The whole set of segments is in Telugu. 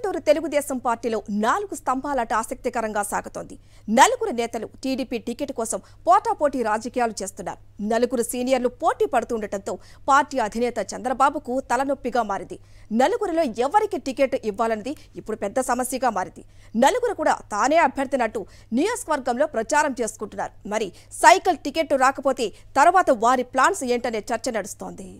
ప్రొద్దుటూరు తెలుగుదేశం పార్టీలో నాలుగు స్తంభాలట ఆసక్తికరంగా సాగుతోంది నలుగురు నేతలు టీడీపీ టికెట్ కోసం పోటాపోటీ రాజకీయాలు చేస్తున్నారు నలుగురు సీనియర్లు పోటీ పడుతుండటంతో పార్టీ అధినేత చంద్రబాబుకు తలనొప్పిగా మారింది నలుగురిలో ఎవరికి టికెట్ ఇవ్వాలన్నది ఇప్పుడు పెద్ద సమస్యగా మారింది నలుగురు కూడా తానే అభ్యర్థినట్టు నియోజకవర్గంలో ప్రచారం చేసుకుంటున్నారు మరి సైకిల్ టికెట్ రాకపోతే తర్వాత వారి ప్లాన్స్ ఏంటనే చర్చ నడుస్తోంది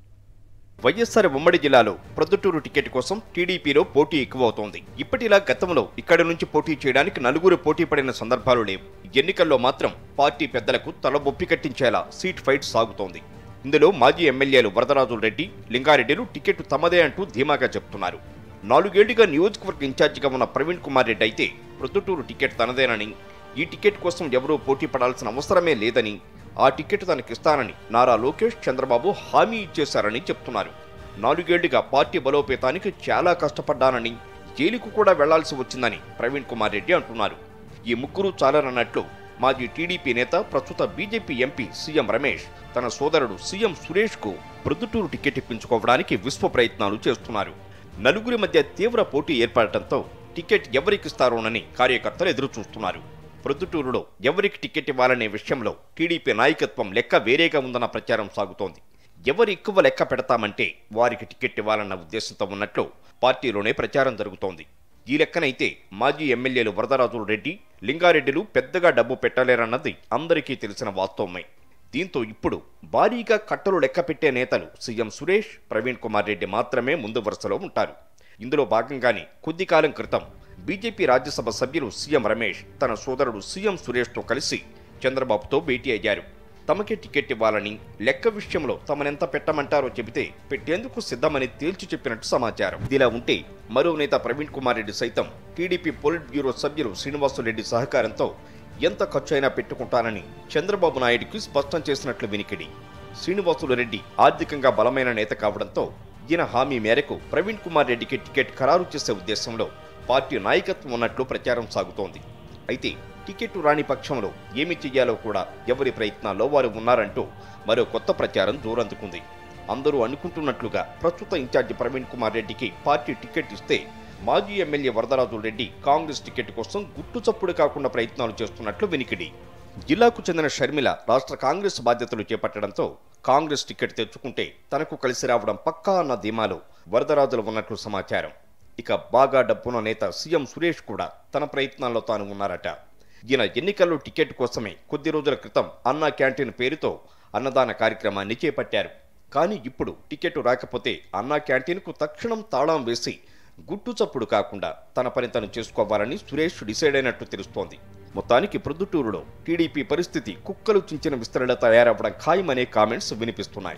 వైఎస్ఆర్ ఉమ్మడి జిల్లాలో ప్రొద్దుటూరు టికెట్ కోసం టీడీపీలో పోటీ ఎక్కువవుతోంది ఇప్పటిలా గతంలో ఇక్కడి నుంచి పోటీ చేయడానికి నలుగురు పోటీ పడిన సందర్భాలు లేవు ఎన్నికల్లో మాత్రం పార్టీ పెద్దలకు తలబొప్పి కట్టించేలా సీట్ ఫైట్ సాగుతోంది ఇందులో మాజీ ఎమ్మెల్యేలు వరదరాజుల రెడ్డి లింగారెడ్డిలు టికెట్ తమదే అంటూ ధీమాగా చెప్తున్నారు నాలుగేళ్లుగా నియోజకవర్గ ఇన్ఛార్జిగా ఉన్న ప్రవీణ్ కుమార్ రెడ్డి అయితే ప్రొద్దుటూరు టికెట్ తనదేనని ఈ టికెట్ కోసం ఎవరూ పోటీ పడాల్సిన అవసరమే లేదని ఆ టికెట్ తనకిస్తానని నారా లోకేష్ చంద్రబాబు హామీ ఇచ్చేశారని చెప్తున్నారు నాలుగేళ్లుగా పార్టీ బలోపేతానికి చాలా కష్టపడ్డానని జైలుకు కూడా వెళ్లాల్సి వచ్చిందని ప్రవీణ్ కుమార్ రెడ్డి అంటున్నారు ఈ ముగ్గురు చాలరన్నట్లు మాజీ టీడీపీ నేత ప్రస్తుత బీజేపీ ఎంపీ సీఎం రమేష్ తన సోదరుడు సీఎం సురేష్ కు ప్రొద్దుటూరు టికెట్ ఇప్పించుకోవడానికి విశ్వ ప్రయత్నాలు చేస్తున్నారు నలుగురి మధ్య తీవ్ర పోటీ ఏర్పడటంతో టికెట్ ఎవరికిస్తారోనని కార్యకర్తలు ఎదురు చూస్తున్నారు ప్రొద్దుటూరులో ఎవరికి టికెట్ ఇవ్వాలనే విషయంలో టీడీపీ నాయకత్వం లెక్క వేరేగా ఉందన్న ప్రచారం సాగుతోంది ఎవరు ఎక్కువ లెక్క పెడతామంటే వారికి టికెట్ ఇవ్వాలన్న ఉద్దేశంతో ఉన్నట్లు పార్టీలోనే ప్రచారం జరుగుతోంది ఈ లెక్కనైతే మాజీ ఎమ్మెల్యేలు వరదరాజులు రెడ్డి లింగారెడ్డిలు పెద్దగా డబ్బు పెట్టలేరన్నది అందరికీ తెలిసిన వాస్తవమే దీంతో ఇప్పుడు భారీగా కట్టలు లెక్క పెట్టే నేతలు సీఎం సురేష్ ప్రవీణ్ కుమార్ రెడ్డి మాత్రమే ముందు వరుసలో ఉంటారు ఇందులో భాగంగానే కొద్ది కాలం క్రితం బీజేపీ రాజ్యసభ సభ్యులు సీఎం రమేష్ తన సోదరుడు సీఎం సురేష్తో కలిసి చంద్రబాబుతో భేటీ అయ్యారు తమకే టికెట్ ఇవ్వాలని లెక్క విషయంలో తమనెంత పెట్టమంటారో చెబితే పెట్టేందుకు సిద్ధమని తేల్చి చెప్పినట్టు సమాచారం ఇదిలా ఉంటే మరో నేత ప్రవీణ్ కుమార్ రెడ్డి సైతం టీడీపీ పొలిట్ బ్యూరో సభ్యులు శ్రీనివాసులరెడ్డి సహకారంతో ఎంత ఖర్చు అయినా పెట్టుకుంటానని చంద్రబాబు నాయుడుకి స్పష్టం చేసినట్లు వినికిడి శ్రీనివాసులు రెడ్డి ఆర్థికంగా బలమైన నేత కావడంతో ఈయన హామీ మేరకు ప్రవీణ్ కుమార్ రెడ్డికి టికెట్ ఖరారు చేసే ఉద్దేశంలో పార్టీ నాయకత్వం ఉన్నట్లు ప్రచారం సాగుతోంది అయితే టికెట్ రాని పక్షంలో ఏమి చెయ్యాలో కూడా ఎవరి ప్రయత్నాల్లో వారు ఉన్నారంటూ మరో కొత్త ప్రచారం జోరందుకుంది అందరూ అనుకుంటున్నట్లుగా ప్రస్తుత ఇన్ఛార్జి ప్రవీణ్ కుమార్ రెడ్డికి పార్టీ టికెట్ ఇస్తే మాజీ ఎమ్మెల్యే వరదరాజుల రెడ్డి కాంగ్రెస్ టికెట్ కోసం గుట్టు చప్పుడు కాకుండా ప్రయత్నాలు చేస్తున్నట్లు వినికిడి జిల్లాకు చెందిన షర్మిల రాష్ట్ర కాంగ్రెస్ బాధ్యతలు చేపట్టడంతో కాంగ్రెస్ టికెట్ తెచ్చుకుంటే తనకు కలిసి రావడం పక్కా అన్న ధీమాలో వరదరాజులు ఉన్నట్లు సమాచారం ఇక బాగా డబ్బున్న నేత సీఎం సురేష్ కూడా తన ప్రయత్నాల్లో తాను ఉన్నారట ఈయన ఎన్నికల్లో టికెట్ కోసమే కొద్ది రోజుల క్రితం అన్నా క్యాంటీన్ పేరుతో అన్నదాన కార్యక్రమాన్ని చేపట్టారు కానీ ఇప్పుడు టికెట్ రాకపోతే అన్నా క్యాంటీన్కు తక్షణం తాళం వేసి గుట్టు చప్పుడు కాకుండా తన పని తను చేసుకోవాలని సురేష్ డిసైడ్ అయినట్టు తెలుస్తోంది మొత్తానికి ప్రొద్దుటూరులో టీడీపీ పరిస్థితి కుక్కలు చించిన విస్తరణ తయారవ్వడం ఖాయమనే కామెంట్స్ వినిపిస్తున్నాయి